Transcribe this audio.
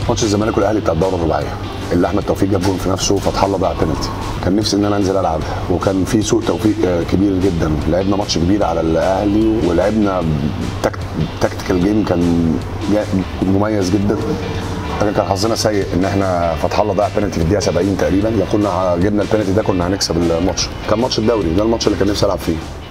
ماتش الزمالك والاهلي بتاع الدوره الرباعيه اللي احمد توفيق جاب جون في نفسه وفتح الله ضيع بينالتي كان نفسي ان انا انزل العب وكان في سوء توفيق آه، كبير جدا لعبنا ماتش كبير على الاهلي ولعبنا تكت... تكتيكال جيم كان جا- مميز جدا لكن كان حظنا سيء ان احنا فتح الله ضيع بينالتي في الدقيقه 70 تقريبا لو كنا جبنا البينالتي ده كنا هنكسب الماتش كان ماتش الدوري ده الماتش اللي كان نفسي العب فيه